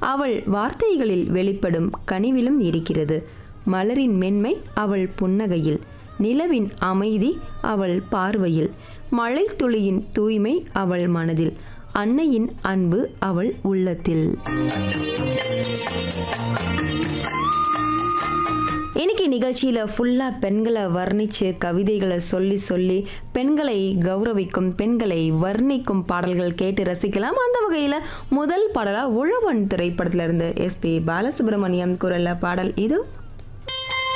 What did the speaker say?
அவள் வார்த்தைகளில் வெளிப்படும் கனிவிலும் இருக்கிறது மலரின் மென்மை அவள் புன்னகையில் நிலவின் அமைதி அவள் பார்வையில் மழை துளியின் தூய்மை அவள் மனதில் அன்னையின் அன்பு அவள் உள்ளத்தில் இன்னைக்கு நிகழ்ச்சியில் ஃபுல்லாக பெண்களை வர்ணித்து கவிதைகளை சொல்லி சொல்லி பெண்களை கௌரவிக்கும் பெண்களை வர்ணிக்கும் பாடல்கள் கேட்டு ரசிக்கலாம் அந்த வகையில் முதல் பாடலாக உழவன் திரைப்படத்திலிருந்து எஸ்பி பாலசுப்ரமணியம் குரல்ல பாடல் இது